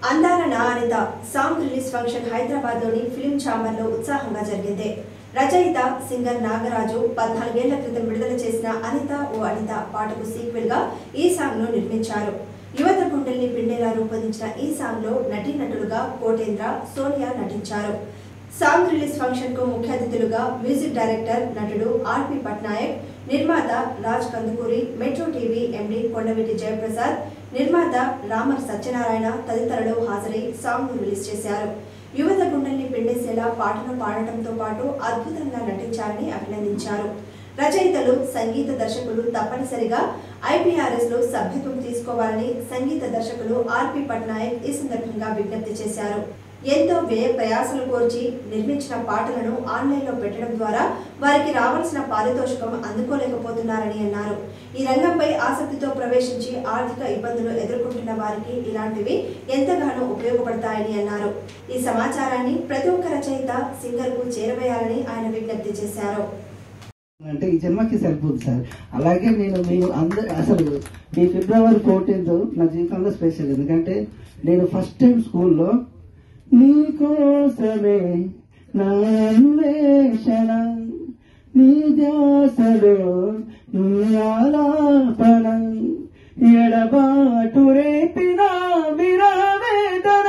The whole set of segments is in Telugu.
అందాల నా Anitha song release function Hyderabad లోని ఫిలిం ఛాంబర్ లో ఉత్సాహంగా జరిగింది రచయిత సింగర్ నాగరాజు పద్నాలుగేళ్ల క్రితం విడుదల చేసిన అనిత ఓ అనిత పాటకు సీక్వెల్ గా ఈ సాంగ్ ను నిర్మించారు యువత గుండెల్ని పిండేలా రూపొందించిన ఈ సాంగ్ లో నటీనటులుగా కోటేంద్ర సోనియా నటించారు సాంగ్ రిలీజ్ ఫంక్షన్ కు ముఖ్య అతిథులుగా మ్యూజిక్ డైరెక్టర్ నటుడు ఆర్పి పట్నాయక్ నిర్మాత Raj Kandukuri metro TV MD Kondaveeti Jayaprasad నిర్మాత రామర్ సత్యనారాయణ తదితరులు హాజరై సాంగ్ ను రిలీజ్ చేశారు యువత గుండెల్ని పిండేసేలా పాటను పాడటంతో పాటు అద్భుతంగా నటించారని అభినందించారు రచయితలు సంగీత దర్శకులు తప్పనిసరిగా ఐపీఆర్ఎస్ లో సభ్యత్వం తీసుకోవాలని సంగీత దర్శకులు ఆర్పి పట్నాయక్ ఈ సందర్భంగా విజ్ఞప్తి చేశారు ఎంతో వ్యయ ప్రయాసలు కోర్చి నిర్మించిన పాటలను ఆన్లైన్లో పెట్టడం ద్వారా వారికి రావాల్సిన పారితోషికం అందుకోలేకపోతున్నారని అన్నారు ఈ రంగంపై ఆసక్తితో ప్రవేశించి ఆర్థిక ఇబ్బందులు ఎదుర్కొంటున్న వారికి ఇలాంటివి ఎంతగానో ఉపయోగపడతాయని అన్నారు ఈ సమాచారాన్ని ప్రతి ఒక్క రచయిత సింగర్ కు చేరవేయాలని ఆయన విజ్ఞప్తి చేశారు అంటే ఈ జన్మకి సరిపోదు సార్ అలాగే నేను మీరు అందరు అసలు ఈ ఫిబ్రవరి ఫోర్టీన్త్ నా జీవితంలో స్పెషల్ ఎందుకంటే నేను ఫస్ట్ టైం స్కూల్లో నీకోసమే నా అన్వేషణ నీ ధ్యాసలో నీ ఆలాపన ఎడబాటు రేపిన విరావేదన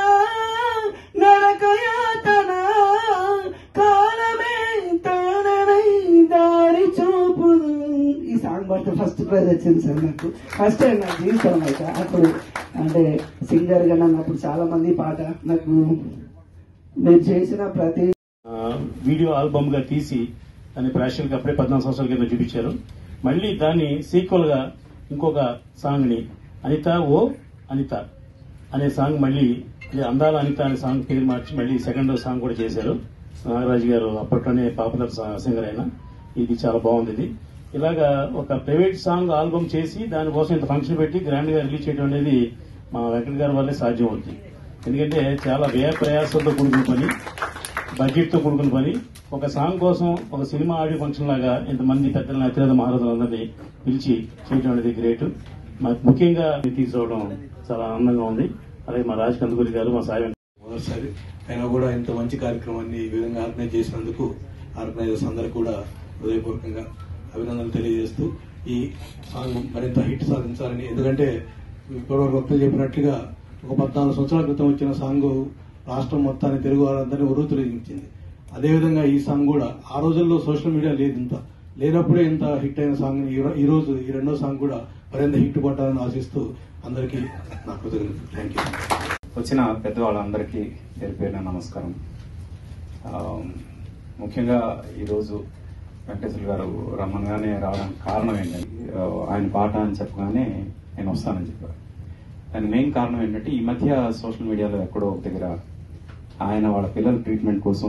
నరకయాతన కాలమే తానమై దారి చూపు ఈ సాంగ్ బట్టి ఫస్ట్ ప్రైజ్ వచ్చింది సార్ నాకు ఫస్ట్ టైం నా జీవితం అయితే అప్పుడు అంటే సింగర్ గా నన్ను అప్పుడు చాలా మంది పాట నాకు మీరు చేసిన ప్రతి ఆ, వీడియో ఆల్బమ్ గా తీసి దాన్ని ప్రేక్షకులకు అప్పుడే పద్నాలుగు సంవత్సరాల కింద చూపించారు మళ్ళీ దాన్ని సీక్వల్ గా ఇంకొక సాంగ్ ని అనిత ఓ అనిత అనే సాంగ్ మళ్ళీ ఇది అందాల అనిత అనే సాంగ్ పేరు మార్చి మళ్ళీ సెకండ్ సాంగ్ కూడా చేశారు నాగరాజు గారు అప్పట్లోనే పాపులర్ సింగర్ అయినా ఇది చాలా బాగుంది ఇది ఇలాగా ఒక ప్రైవేట్ సాంగ్ ఆల్బమ్ చేసి దానికోసం ఇంత ఫంక్షన్ పెట్టి గ్రాండ్ గా రిలీజ్ చేయడం అనేది మా వెంకట గారి వల్లే సాధ్యం అవుతుంది ఎందుకంటే చాలా వ్యయ ప్రయాసంతో కూడుకున్న పని బడ్జెట్ తో కూడుకున్న పని ఒక సాంగ్ కోసం ఒక సినిమా ఆడియో ఫంక్షన్ లాగా ఇంతమంది పెద్దలను అతిరథ మహారథులందరినీ పిలిచి చేయడం అనేది గ్రేట్ మాకు ముఖ్యంగా ఇది తీసుకోవడం చాలా ఆనందంగా ఉంది అలాగే మా రాజ్ కందుకూరి గారు మా సాయి మొదటిసారి అయినా కూడా ఇంత మంచి కార్యక్రమాన్ని ఈ విధంగా ఆర్గనైజ్ చేసినందుకు ఆర్గనైజర్స్ అందరూ కూడా హృదయపూర్వకంగా అభినందనలు తెలియజేస్తూ ఈ సాంగ్ మరింత హిట్ సాధించాలని ఎందుకంటే ఇప్పటివరకు భక్తులు చెప్పినట్లుగా ఒక పద్నాలుగు సంవత్సరాల క్రితం వచ్చిన సాంగ్ రాష్ట్రం మొత్తాన్ని తెలుగు వారందరినీ ఉరుతులించింది అదేవిధంగా ఈ సాంగ్ కూడా ఆ రోజుల్లో సోషల్ మీడియా లేదు ఇంత లేనప్పుడే ఇంత హిట్ అయిన సాంగ్ ఈ రోజు ఈ రెండో సాంగ్ కూడా మరింత హిట్ పట్టాలని ఆశిస్తూ అందరికీ నా కృతజ్ఞతలు థ్యాంక్ యూ వచ్చిన పెద్దవాళ్ళందరికీ పేరు పేరున నమస్కారం ఆ, ముఖ్యంగా ఈరోజు వెంకటేశ్వర గారు రమ్మనగానే రావడానికి కారణం ఏంటంటే ఆ, ఆయన పాట అని చెప్పగానే నేను వస్తానని చెప్పారు దాని మెయిన్ కారణం ఏంటంటే ఈ మధ్య సోషల్ మీడియాలో ఎక్కడో ఒక దగ్గర ఆయన వాళ్ళ పిల్లల ట్రీట్మెంట్ కోసం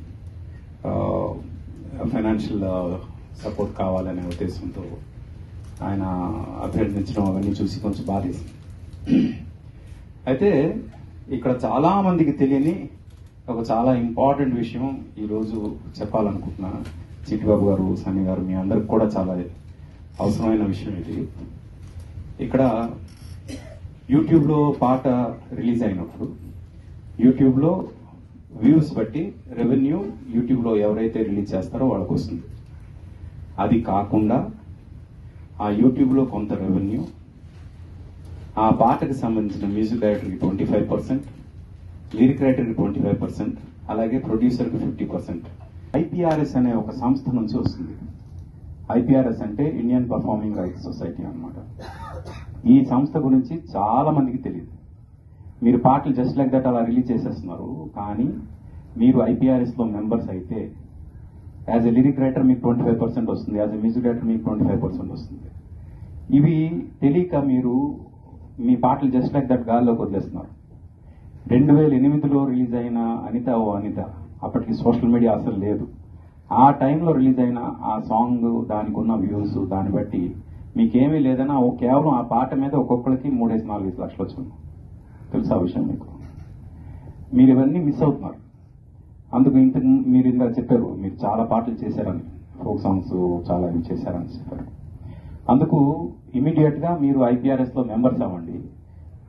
ఫైనాన్షియల్ సపోర్ట్ కావాలనే ఉద్దేశంతో ఆయన అభ్యర్థించడం అవన్నీ చూసి కొంచెం బాధేసింది అయితే ఇక్కడ చాలా మందికి తెలియని ఒక చాలా ఇంపార్టెంట్ విషయం ఈ రోజు చెప్పాలనుకుంటున్నా చిట్టిబాబు గారు సన్ని గారు మీ అందరికి కూడా చాలా అవసరమైన విషయం ఇది ఇక్కడ యూట్యూబ్ లో పాట రిలీజ్ అయినప్పుడు యూట్యూబ్ లో వ్యూస్ బట్టి రెవెన్యూ యూట్యూబ్ లో ఎవరైతే రిలీజ్ చేస్తారో వాళ్ళకి వస్తుంది అది కాకుండా ఆ యూట్యూబ్ లో కొంత రెవెన్యూ ఆ పాటకి సంబంధించిన మ్యూజిక్ డైరెక్టర్కి ట్వంటీ ఫైవ్ పర్సెంట్ లిరిక్ రైటర్కి ట్వంటీ ఫైవ్ పర్సెంట్ అలాగే ప్రొడ్యూసర్కి ఫిఫ్టీ పర్సెంట్ ఐపీఆర్ఎస్ అనే ఒక సంస్థ నుంచి వస్తుంది ఐపీఆర్ఎస్ అంటే ఇండియన్ పర్ఫార్మింగ్ రైట్స్ సొసైటీ అన్నమాట ఈ సంస్థ గురించి చాలా మందికి తెలియదు మీరు పాటలు జస్ట్ లైక్ దట్ అలా రిలీజ్ చేసేస్తున్నారు కానీ మీరు ఐపీఆర్ఎస్ లో మెంబర్స్ అయితే యాజ్ ఎ లిరిక్ రైటర్ మీకు ట్వంటీ ఫైవ్ పర్సెంట్ వస్తుంది యాజ్ ఎ మ్యూజిక్ డైరెక్టర్ మీకు ట్వంటీ ఫైవ్ పర్సెంట్ వస్తుంది ఇవి తెలియక మీరు మీ పాటలు జస్ట్ లైక్ దట్ గాల్లోకి వదిలేస్తున్నారు రెండు వేల ఎనిమిదిలో రిలీజ్ అయిన అనిత ఓ అనిత అప్పటికి సోషల్ మీడియా అసలు లేదు ఆ టైంలో రిలీజ్ అయిన ఆ సాంగ్ దానికి ఉన్న వ్యూస్ దాన్ని బట్టి మీకేమీ లేదన్నా ఓ కేవలం ఆ పాట మీద ఒక్కొక్కరికి మూడేసి నాలుగైదు లక్షలు వచ్చింది తెలుసా ఆ విషయం మీకు మీరు ఇవన్నీ మిస్ అవుతున్నారు అందుకు ఇంత మీరు ఇందాక చెప్పారు మీరు చాలా పాటలు చేశారని ఫోక్ సాంగ్స్ చాలా ఇవి చేశారని చెప్పారు అందుకు ఇమీడియట్ గా మీరు ఐపీఆర్ఎస్ లో మెంబర్స్ అవ్వండి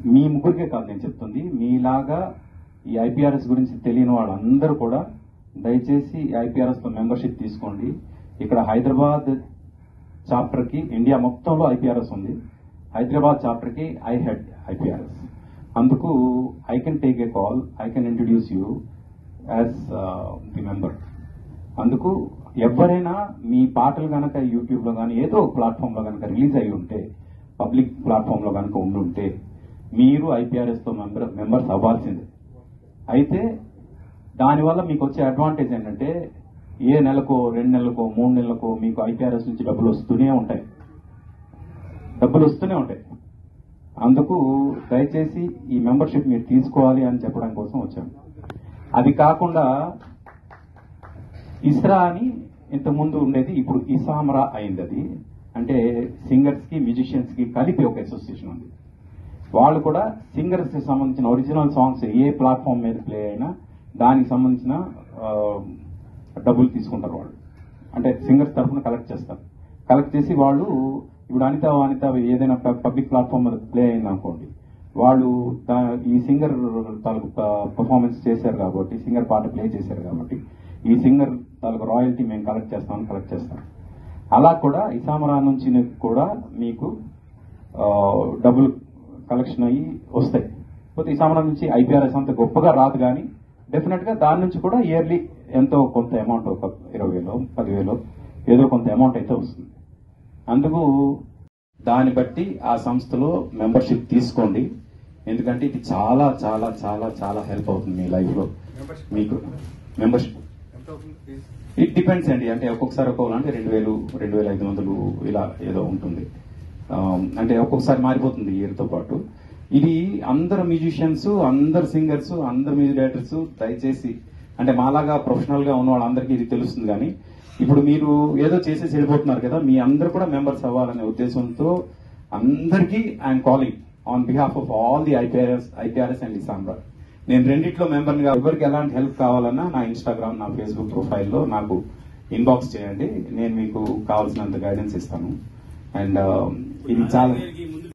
మీ ముగ్గురికే కాదు నేను చెప్తుంది మీలాగా ఈ ఐపీఆర్ఎస్ గురించి తెలియని వాళ్ళందరూ కూడా దయచేసి ఐపీఆర్ఎస్ లో మెంబర్షిప్ తీసుకోండి ఇక్కడ హైదరాబాద్ చాప్టర్ కి ఇండియా మొత్తంలో ఐపీఆర్ఎస్ ఉంది హైదరాబాద్ చాప్టర్ కి ఐ హెడ్ ఐపీఆర్ఎస్ అందుకు I can take a call I can introduce you as the member అందుకు ఎవరైనా మీ పాటలు గనక యూట్యూబ్ లో కానీ ఏదో ప్లాట్ఫామ్ లో గనక రిలీజ్ అయి ఉంటే పబ్లిక్ ప్లాట్ఫామ్ లో గనక ఉండి ఉంటే మీరు ఐపీఆర్ఎస్ తో మెంబర్ మెంబర్స్ అవ్వాల్సిందే అయితే దానివల్ల మీకు వచ్చే అడ్వాంటేజ్ ఏంటంటే ఏ నెలకో రెండు నెలలకో మూడు నెలలకో మీకు ఐపీఆర్ఎస్ నుంచి డబ్బులు వస్తూనే ఉంటాయి డబ్బులు వస్తూనే ఉంటాయి అందుకు దయచేసి ఈ మెంబర్షిప్ మీరు తీసుకోవాలి అని చెప్పడం కోసం వచ్చాను అది కాకుండా ఇస్రా అని ఇంత ముందు ఉండేది ఇప్పుడు ఇసామరా అయింది అది అంటే సింగర్స్ కి మ్యూజిషియన్స్ కి కలిపి ఒక అసోసియేషన్ ఉంది వాళ్ళు కూడా సింగర్స్ కి సంబంధించిన ఒరిజినల్ సాంగ్స్ ఏ ప్లాట్ఫామ్ మీద ప్లే అయినా దానికి సంబంధించిన ఆ, డబ్బులు తీసుకుంటారు వాళ్ళు అంటే సింగర్స్ తరఫున కలెక్ట్ చేస్తారు కలెక్ట్ చేసి వాళ్ళు ఇప్పుడు అనిత అనిత ఏదైనా పబ్లిక్ ప్లాట్ఫామ్ మీద ప్లే అయింది అనుకోండి వాళ్ళు దా- ఈ సింగర్ తాలూకు పర్ఫార్మెన్స్ చేశారు కాబట్టి సింగర్ పాట ప్లే చేశారు కాబట్టి ఈ సింగర్ తాలూకు రాయల్టీ మేము కలెక్ట్ చేస్తామని కలెక్ట్ చేస్తాం అలా కూడా ఇసామరా నుంచి కూడా మీకు ఆ, డబ్బులు కలెక్షన్ అయ్యి వస్తాయి పోతే ఇసామరా నుంచి ఐపీఆర్ఎస్ అంత గొప్పగా రాదు కానీ డెఫినెట్ గా దాని నుంచి కూడా ఇయర్లీ ఎంతో కొంత అమౌంట్ ఒక ఇరవై వేలు పదివేలు ఏదో కొంత అమౌంట్ అయితే వస్తుంది అందుకు దాన్ని బట్టి ఆ సంస్థలో మెంబర్షిప్ తీసుకోండి ఎందుకంటే ఇది చాలా చాలా చాలా చాలా హెల్ప్ అవుతుంది మీ లైఫ్ లో మీకు మెంబర్షిప్ ఇట్ డిపెండ్స్ అండి అంటే ఒక్కొక్కసారి ఒక్కొక్క అంటే రెండు వేలు రెండు వేల ఐదు వందలు ఇలా ఏదో ఉంటుంది ఆ, అంటే ఒక్కొక్కసారి మారిపోతుంది ఇయర్ తో పాటు ఇది అందరు మ్యూజిషియన్స్ అందరు సింగర్స్ అందరు మ్యూజిక్ డైరెక్టర్స్ దయచేసి అంటే మాలాగా ప్రొఫెషనల్ గా ఉన్న వాళ్ళందరికీ ఇది తెలుస్తుంది కానీ ఇప్పుడు మీరు ఏదో చేసేసి వెళ్ళిపోతున్నారు కదా మీ అందరు కూడా మెంబర్స్ అవ్వాలనే ఉద్దేశంతో అందరికీ I'm calling on behalf of all the IPRS IPRS and ISAMRA నేను రెండిట్లో మెంబర్ గా ఎవరికి ఎలాంటి హెల్ప్ కావాలన్నా నా ఇన్స్టాగ్రామ్ నా ఫేస్బుక్ ప్రొఫైల్లో నాకు ఇన్బాక్స్ చేయండి నేను మీకు కావాల్సినంత గైడెన్స్ ఇస్తాను అండ్ ఇది చాలా